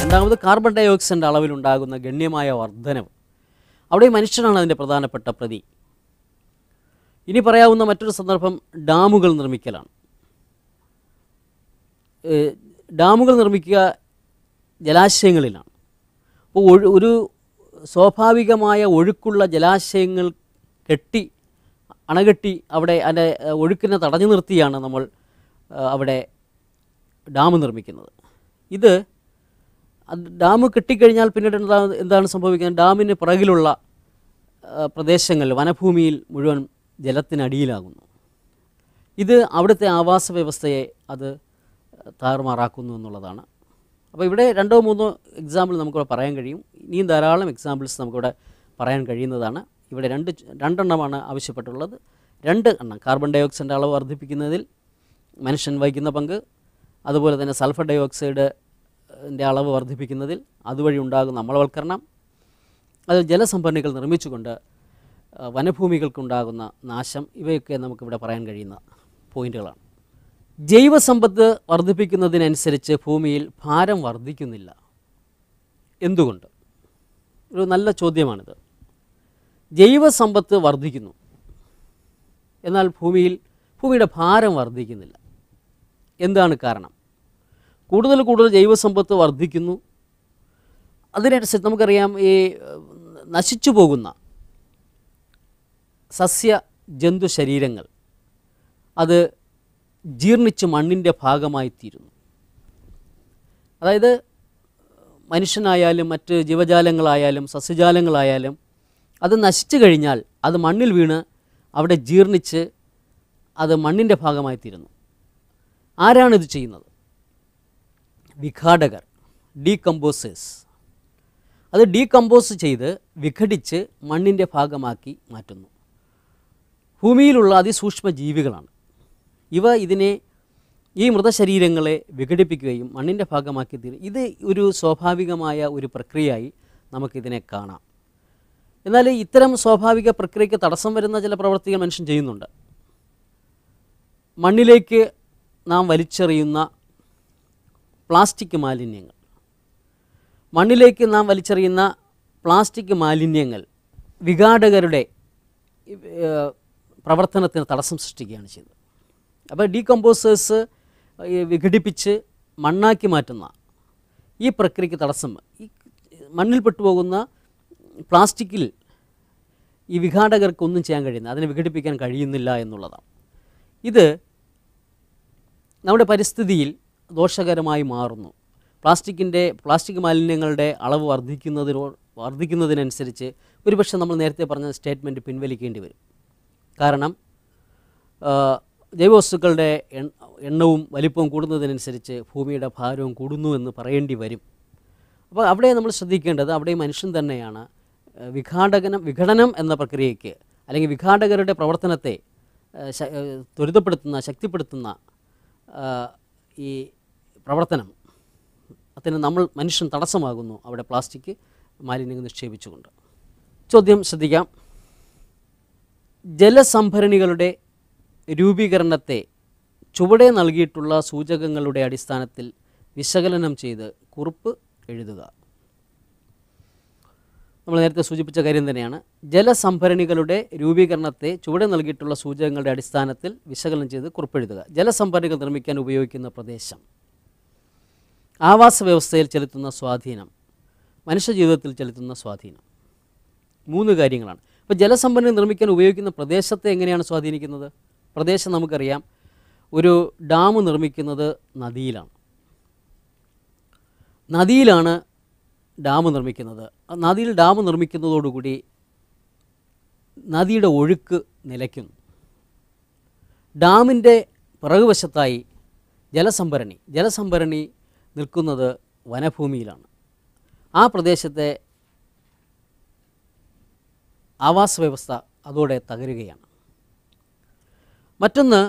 രണ്ടാമത് carbon dye ഓക്സൈഡിൻ്റെ അളവിലുണ്ടാകുന്ന ഗണ്യമായ വർധനവ് അവിടെ മനുഷ്യനാണ് അതിൻ്റെ പ്രധാനപ്പെട്ട പ്രതി ഇനി പറയാവുന്ന മറ്റൊരു സന്ദർഭം ഡാമുകൾ നിർമ്മിക്കലാണ് ഏഹ് ഡാമുകൾ നിർമ്മിക്കുക ജലാശയങ്ങളിലാണ് അപ്പോൾ ഒഴു ഒരു സ്വാഭാവികമായ ഒഴുക്കുള്ള ജലാശയങ്ങൾ കെട്ടി അണകെട്ടി അവിടെ അതിൻ്റെ ഏഹ്, ഒഴുക്കിനെ തടഞ്ഞു നിർത്തിയാണ് നമ്മൾ ഏഹ്, അവിടെ ഡാം നിർമ്മിക്കുന്നത് ഇത് അത് ഡാം കെട്ടിക്കഴിഞ്ഞാൽ പിന്നീട് എന്താ എന്താണ് സംഭവിക്കുന്നത് ഡാമിന് പിറകിലുള്ള ആ, പ്രദേശങ്ങളിൽ വനഭൂമിയിൽ മുഴുവൻ ജലത്തിനടിയിലാകുന്നു ഇത് അവിടുത്തെ ആവാസ വ്യവസ്ഥയെ അത് താറുമാറാക്കുന്നു എന്നുള്ളതാണ് അപ്പോൾ ഇവിടെ രണ്ടോ മൂന്നോ എക്സാമ്പിൾ നമുക്കിവിടെ പറയാൻ കഴിയും ഇനിയും ധാരാളം എക്സാമ്പിൾസ് നമുക്കിവിടെ പറയാൻ കഴിയുന്നതാണ് ഇവിടെ രണ്ട് ച- രണ്ടെണ്ണമാണ് ആവശ്യപ്പെട്ടുള്ളത് രണ്ട് എണ്ണം കാർബൺ ഡൈ ഓക്സൈഡിൻ്റെ അളവ് വർദ്ധിപ്പിക്കുന്നതിൽ മനുഷ്യൻ വഹിക്കുന്ന പങ്ക് അതുപോലെ തന്നെ സൾഫർ ഡൈ ഓക്സൈഡ് ൻ്റെ അളവ് വർദ്ധിപ്പിക്കുന്നതിൽ അതുവഴി ഉണ്ടാകുന്ന അമ്ലവൽക്കരണം അത് ജലസംഭരണികൾ നിർമ്മിച്ചുകൊണ്ട് ആ, വനഭൂമികൾക്കുണ്ടാകുന്ന നാശം ഇവയൊക്കെ നമുക്കിവിടെ പറയാൻ കഴിയുന്ന പോയിന്റുകളാണ് ജൈവസമ്പത്ത് വർദ്ധിപ്പിക്കുന്നതിനനുസരിച്ച് ഭൂമിയിൽ ഭാരം വർദ്ധിക്കുന്നില്ല എന്തുകൊണ്ട് ഒരു നല്ല ചോദ്യമാണിത് ജൈവസമ്പത്ത് വർദ്ധിക്കുന്നു എന്നാൽ ഭൂമിയിൽ ഭൂമിയുടെ ഭാരം വർദ്ധിക്കുന്നില്ല എന്താണ് കാരണം കൂടുതൽ കൂടുതൽ ജൈവസമ്പത്ത് വർദ്ധിക്കുന്നു അതിനനുസരിച്ച് നമുക്കറിയാം ഈ ഏഹ്, നശിച്ചു പോകുന്ന സസ്യ ജന്തു ശരീരങ്ങൾ അത് ജീർണിച്ച് മണ്ണിൻ്റെ ഭാഗമായി തീരുന്നു അതായത് മനുഷ്യനായാലും മറ്റ് ജീവജാലങ്ങളായാലും സസ്യജാലങ്ങളായാലും അത് നശിച്ചു കഴിഞ്ഞാൽ അത് മണ്ണിൽ വീണ് അവിടെ ജീർണിച്ച് അത് മണ്ണിൻ്റെ ഭാഗമായി തീരുന്നു ആരാണിത് ചെയ്യുന്നത് വിഘാടകർ ഡീകമ്പോസേഴ്സ് അത് ഡീകമ്പോസ് ചെയ്ത് വിഘടിച്ച് മണ്ണിൻ്റെ ഭാഗമാക്കി മാറ്റുന്നു ഭൂമിയിലുള്ള അതിസൂക്ഷ്മ ജീവികളാണ് ഇവ ഇതിനെ ഈ മൃതശരീരങ്ങളെ വിഘടിപ്പിക്കുകയും മണ്ണിൻ്റെ ഭാഗമാക്കി തീരും ഇത് ഒരു സ്വാഭാവികമായ ഒരു പ്രക്രിയയായി നമുക്കിതിനെ കാണാം എന്നാൽ ഇത്തരം സ്വാഭാവിക പ്രക്രിയയ്ക്ക് തടസ്സം വരുന്ന ചില പ്രവർത്തികൾ മനുഷ്യൻ ചെയ്യുന്നുണ്ട് മണ്ണിലേക്ക് നാം വലിച്ചെറിയുന്ന പ്ലാസ്റ്റിക് മാലിന്യങ്ങൾ മണ്ണിലേക്ക് നാം വലിച്ചെറിയുന്ന പ്ലാസ്റ്റിക് മാലിന്യങ്ങൾ വിഘാടകരുടെ ഏഹ്, പ്രവർത്തനത്തിന് തടസ്സം സൃഷ്ടിക്കുകയാണ് ചെയ്തത് അപ്പോൾ ഡീകമ്പോസേഴ്സ് വിഘടിപ്പിച്ച് മണ്ണാക്കി മാറ്റുന്ന ഈ പ്രക്രിയയ്ക്ക് തടസ്സം ഈ മണ്ണിൽ പെട്ടുപോകുന്ന പ്ലാസ്റ്റിക്കിൽ ഈ വിഘാടകർക്ക് ഒന്നും ചെയ്യാൻ കഴിയുന്നില്ല അതിനെ വിഘടിപ്പിക്കാൻ കഴിയുന്നില്ല എന്നുള്ളതാണ് ഇത് നമ്മുടെ പരിസ്ഥിതിയിൽ ദോഷകരമായി മാറുന്നു പ്ലാസ്റ്റിക്കിൻ്റെ പ്ലാസ്റ്റിക് മാലിന്യങ്ങളുടെ അളവ് വർദ്ധിക്കുന്നതിനോ വർദ്ധിക്കുന്നതിനനുസരിച്ച് ഒരുപക്ഷെ നമ്മൾ നേരത്തെ പറഞ്ഞ സ്റ്റേറ്റ്മെൻറ്റ് പിൻവലിക്കേണ്ടി വരും കാരണം ആ, ജൈവവസ്തുക്കളുടെ എൺ- എണ്ണവും വലിപ്പവും കൂടുന്നതിനനുസരിച്ച് ഭൂമിയുടെ ഭാരവും കൂടുന്നു എന്ന് പറയേണ്ടി വരും അപ്പോൾ അവിടെ നമ്മൾ ശ്രദ്ധിക്കേണ്ടത് അവിടെ മനുഷ്യൻ തന്നെയാണ് ആ, വിഘാടകനം വിഘടനം എന്ന പ്രക്രിയയ്ക്ക് അല്ലെങ്കിൽ വിഘാടകരുടെ പ്രവർത്തനത്തെ ആ, ശ- ആ, ത്വരിതപ്പെടുത്തുന്ന ശക്തിപ്പെടുത്തുന്ന ആ, ഈ പ്രവർത്തനം അതിന് നമ്മൾ മനുഷ്യൻ തടസ്സമാകുന്നു അവിടെ പ്ലാസ്റ്റിക് മാലിന്യങ്ങൾ നിക്ഷേപിച്ചുകൊണ്ട് ചോദ്യം ശ്രദ്ധിക്കാം ജലസംഭരണികളുടെ രൂപീകരണത്തെ ചുവടെ നൽകിയിട്ടുള്ള സൂചകങ്ങളുടെ അടിസ്ഥാനത്തിൽ വിശകലനം ചെയ്ത് കുറിപ്പ് എഴുതുക നമ്മൾ നേരത്തെ സൂചിപ്പിച്ച കാര്യം തന്നെയാണ് ജലസംഭരണികളുടെ രൂപീകരണത്തെ ചുവടെ നൽകിയിട്ടുള്ള സൂചകങ്ങളുടെ അടിസ്ഥാനത്തിൽ വിശകലനം ചെയ്ത് കുറിപ്പെഴുതുക ജലസംഭരണികൾ നിർമ്മിക്കാൻ ഉപയോഗിക്കുന്ന പ്രദേശം ആവാസ വ്യവസ്ഥയിൽ ചെലുത്തുന്ന സ്വാധീനം മനുഷ്യജീവിതത്തിൽ ചെലുത്തുന്ന സ്വാധീനം മൂന്ന് കാര്യങ്ങളാണ് അപ്പോൾ ജലസംഭരണി നിർമ്മിക്കാൻ ഉപയോഗിക്കുന്ന പ്രദേശത്തെ എങ്ങനെയാണ് സ്വാധീനിക്കുന്നത് പ്രദേശം നമുക്കറിയാം ഒരു ഡാം നിർമ്മിക്കുന്നത് നദിയിലാണ് നദിയിലാണ് ഡാം നിർമ്മിക്കുന്നത് ആ നദിയിൽ ഡാം നിർമ്മിക്കുന്നതോടുകൂടി നദിയുടെ ഒഴുക്ക് നിലയ്ക്കുന്നു ഡാമിൻ്റെ പിറകുവശത്തായി ജലസംഭരണി ജലസംഭരണി നിൽക്കുന്നത് വനഭൂമിയിലാണ് ആ പ്രദേശത്തെ ആവാസ വ്യവസ്ഥ അതോടെ തകരുകയാണ് മറ്റൊന്ന്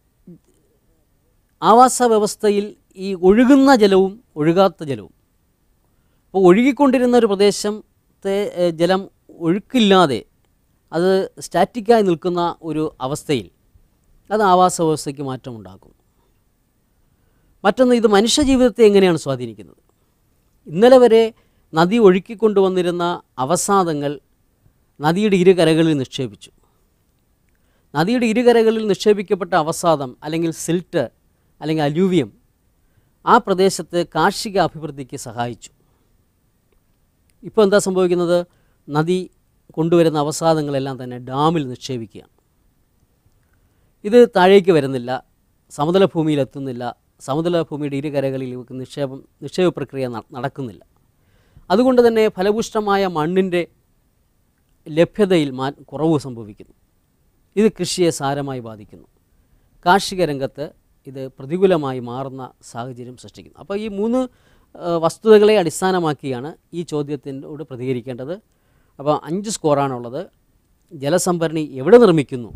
ആവാസ വ്യവസ്ഥയിൽ ഈ ഒഴുകുന്ന ജലവും ഒഴുകാത്ത ജലവും അപ്പോൾ ഒഴുകിക്കൊണ്ടിരുന്ന ഒരു പ്രദേശത്തെ ഏഹ്, ജലം ഒഴുക്കില്ലാതെ അത് സ്റ്റാറ്റിക്കായി നിൽക്കുന്ന ഒരു അവസ്ഥയിൽ അത് ആവാസ വ്യവസ്ഥയ്ക്ക് മാറ്റമുണ്ടാക്കും മറ്റൊന്ന് ഇത് മനുഷ്യജീവിതത്തെ എങ്ങനെയാണ് സ്വാധീനിക്കുന്നത് ഇന്നലെ വരെ നദി ഒഴുക്കിക്കൊണ്ടുവന്നിരുന്ന അവസാദങ്ങൾ നദിയുടെ ഇരുകരകളിൽ നിക്ഷേപിച്ചു നദിയുടെ ഇരുകരകളിൽ നിക്ഷേപിക്കപ്പെട്ട അവസാദം അല്ലെങ്കിൽ സിൽട്ട് അല്ലെങ്കിൽ അലൂവിയം ആ പ്രദേശത്ത് കാർഷിക അഭിവൃദ്ധിക്ക് സഹായിച്ചു ഇപ്പോൾ എന്താ സംഭവിക്കുന്നത് നദി കൊണ്ടുവരുന്ന അവസാദങ്ങളെല്ലാം തന്നെ ഡാമിൽ നിക്ഷേപിക്കുകയാണ് ഇത് താഴേക്ക് വരുന്നില്ല സമതല ഭൂമിയിൽ എത്തുന്നില്ല സമതല ഭൂമിയുടെ ഇരുകരകളിൽ ഇവർക്ക് നിക്ഷേപം നിക്ഷേപ പ്രക്രിയ ന- നടക്കുന്നില്ല അതുകൊണ്ട് തന്നെ ഫലപുഷ്ടമായ മണ്ണിൻ്റെ ലഭ്യതയിൽ മാ കുറവ് സംഭവിക്കുന്നു ഇത് കൃഷിയെ സാരമായി ബാധിക്കുന്നു കാർഷിക രംഗത്ത് ഇത് പ്രതികൂലമായി മാറുന്ന സാഹചര്യം സൃഷ്ടിക്കുന്നു അപ്പോൾ ഈ മൂന്ന് ആ, വസ്തുതകളെ അടിസ്ഥാനമാക്കിയാണ് ഈ ചോദ്യത്തിനോട് പ്രതികരിക്കേണ്ടത് അപ്പോൾ അഞ്ച് സ്കോറാണുള്ളത് ജലസംഭരണി എവിടെ നിർമ്മിക്കുന്നു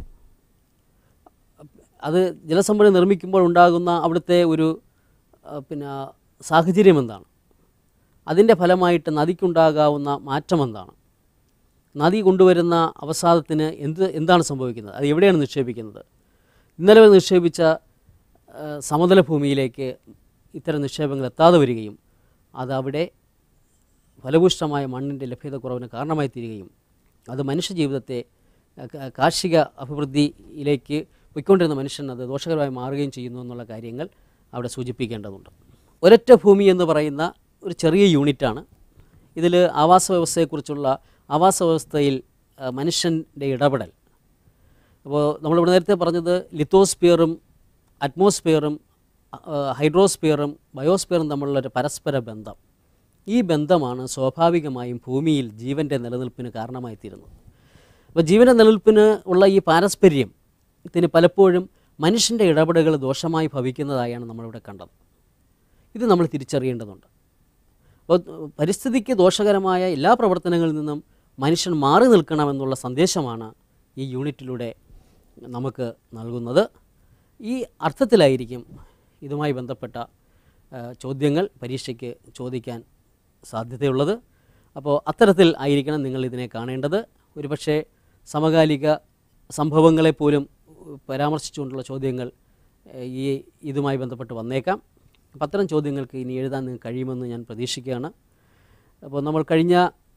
അത് ജലസംഭരണി നിർമ്മിക്കുമ്പോൾ ഉണ്ടാകുന്ന അവിടുത്തെ ഒരു ആ, പിന്നെ സാഹചര്യം എന്താണ് അതിൻ്റെ ഫലമായിട്ട് നദിക്കുണ്ടാകാവുന്ന മാറ്റം എന്താണ് നദി കൊണ്ടുവരുന്ന അവസാദത്തിന് എന്ത് എന്താണ് സംഭവിക്കുന്നത് അത് എവിടെയാണ് നിക്ഷേപിക്കുന്നത് ഇന്നലെ വരെ നിക്ഷേപിച്ച ആ, സമതല ഭൂമിയിലേക്ക് ഇത്തരം നിക്ഷേപങ്ങൾ എത്താതെ വരികയും അതവിടെ ഫലഭൂഷ്ടമായ മണ്ണിൻ്റെ ലഭ്യത കുറവിന് കാരണമായി തീരുകയും അത് മനുഷ്യജീവിതത്തെ ആ, കാ- കാർഷിക അഭിവൃദ്ധിയിലേക്ക് പോയിക്കൊണ്ടിരുന്ന മനുഷ്യൻ അത് ദോഷകരമായി മാറുകയും ചെയ്യുന്നു എന്നുള്ള കാര്യങ്ങൾ അവിടെ സൂചിപ്പിക്കേണ്ടതുണ്ട് ഒരൊറ്റ ഭൂമി എന്ന് പറയുന്ന ഒരു ചെറിയ യൂണിറ്റാണ് ഇതിൽ ആവാസ വ്യവസ്ഥയെക്കുറിച്ചുള്ള ആവാസ വ്യവസ്ഥയിൽ ആ, മനുഷ്യൻ്റെ ഇടപെടൽ അപ്പോൾ നമ്മളിവിടെ നേരത്തെ പറഞ്ഞത് ലിത്തോസ്ഫിയറും അറ്റ്മോസ്ഫിയറും ആ, ഹൈഡ്രോസ്ഫിയറും ബയോസ്ഫിയറും തമ്മിലുള്ള ഒരു പരസ്പര ബന്ധം ഈ ബന്ധമാണ് സ്വാഭാവികമായും ഭൂമിയിൽ ജീവൻ്റെ നിലനിൽപ്പിന് കാരണമായി തീരുന്നത് അപ്പോൾ ജീവൻ്റെ നിലനിൽപ്പിന് ഉള്ള ഈ പാരസ്പര്യം ഇതിന് പലപ്പോഴും മനുഷ്യൻ്റെ ഇടപെടലുകൾ ദോഷമായി ഭവിക്കുന്നതായാണ് നമ്മളിവിടെ കണ്ടത് ഇത് നമ്മൾ തിരിച്ചറിയേണ്ടതുണ്ട് അപ്പോൾ പരിസ്ഥിതിക്ക് ദോഷകരമായ എല്ലാ പ്രവർത്തനങ്ങളിൽ നിന്നും മനുഷ്യൻ മാറി നിൽക്കണമെന്നുള്ള സന്ദേശമാണ് ഈ യൂണിറ്റിലൂടെ നമുക്ക് നൽകുന്നത് ഈ അർത്ഥത്തിലായിരിക്കും ഇതുമായി ബന്ധപ്പെട്ട ആ, ചോദ്യങ്ങൾ പരീക്ഷയ്ക്ക് ചോദിക്കാൻ സാധ്യതയുള്ളത് അപ്പോൾ അത്തരത്തിൽ ആയിരിക്കണം നിങ്ങൾ ഇതിനെ കാണേണ്ടത് ഒരുപക്ഷെ സമകാലിക സംഭവങ്ങളെപ്പോലും പരാമർശിച്ചുകൊണ്ടുള്ള ചോദ്യങ്ങൾ ഏഹ്, ഈ ഇതുമായി ബന്ധപ്പെട്ട് വന്നേക്കാം അപ്പം അത്തരം ചോദ്യങ്ങൾക്ക് ഇനി എഴുതാൻ നിങ്ങൾക്ക് കഴിയുമെന്ന് ഞാൻ പ്രതീക്ഷിക്കുകയാണ് അപ്പോൾ നമ്മൾ കഴിഞ്ഞ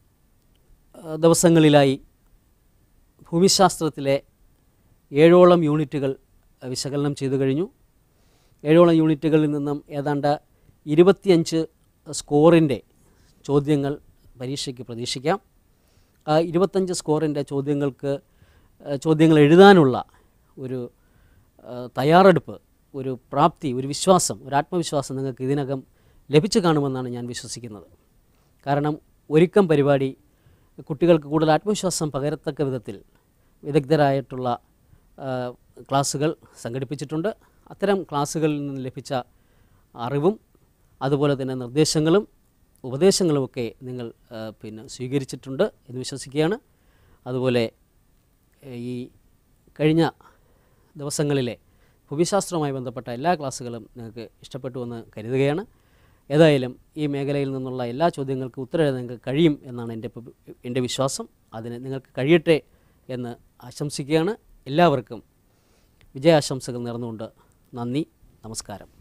ആ, ദിവസങ്ങളിലായി ഭൂമിശാസ്ത്രത്തിലെ ഏഴോളം യൂണിറ്റുകൾ ആ, വിശകലനം ചെയ്തു കഴിഞ്ഞു ഏഴോളം യൂണിറ്റുകളിൽ നിന്നും ഏതാണ്ട് ഇരുപത്തിയഞ്ച് സ്കോറിൻ്റെ ചോദ്യങ്ങൾ പരീക്ഷയ്ക്ക് പ്രതീക്ഷിക്കാം ആ ഇരുപത്തഞ്ച് സ്കോറിൻ്റെ ചോദ്യങ്ങൾക്ക് ആ, ചോദ്യങ്ങൾ എഴുതാനുള്ള ഒരു ആ, തയ്യാറെടുപ്പ് ഒരു പ്രാപ്തി ഒരു വിശ്വാസം ഒരു ആത്മവിശ്വാസം നിങ്ങൾക്ക് ഇതിനകം ലഭിച്ചു കാണുമെന്നാണ് ഞാൻ വിശ്വസിക്കുന്നത് കാരണം ഒരുക്കം പരിപാടി കുട്ടികൾക്ക് കൂടുതൽ ആത്മവിശ്വാസം പകരത്തക്ക വിധത്തിൽ വിദഗ്ധരായിട്ടുള്ള ആ, ക്ലാസ്സുകൾ സംഘടിപ്പിച്ചിട്ടുണ്ട് അത്തരം ക്ലാസ്സുകളിൽ നിന്ന് ലഭിച്ച അറിവും അതുപോലെ തന്നെ നിർദ്ദേശങ്ങളും ഉപദേശങ്ങളുമൊക്കെ നിങ്ങൾ ആ, പിന്നെ സ്വീകരിച്ചിട്ടുണ്ട് എന്ന് വിശ്വസിക്കുകയാണ് അതുപോലെ ഏഹ്, ഈ കഴിഞ്ഞ ദിവസങ്ങളിലെ ഭൂമിശാസ്ത്രവുമായി ബന്ധപ്പെട്ട എല്ലാ ക്ലാസ്സുകളും നിങ്ങൾക്ക് ഇഷ്ടപ്പെട്ടുവെന്ന് കരുതുകയാണ് ഏതായാലും ഈ മേഖലയിൽ നിന്നുള്ള എല്ലാ ചോദ്യങ്ങൾക്കും ഉത്തരം എഴുതാൻ നിങ്ങൾക്ക് കഴിയും എന്നാണ് എൻ്റെ ഇപ്പം- എൻ്റെ വിശ്വാസം അതിന് നിങ്ങൾക്ക് കഴിയട്ടെ എന്ന് ആശംസിക്കുകയാണ് എല്ലാവർക്കും വിജയാശംസകൾ നേർന്നുകൊണ്ട് നന്ദി നമസ്കാരം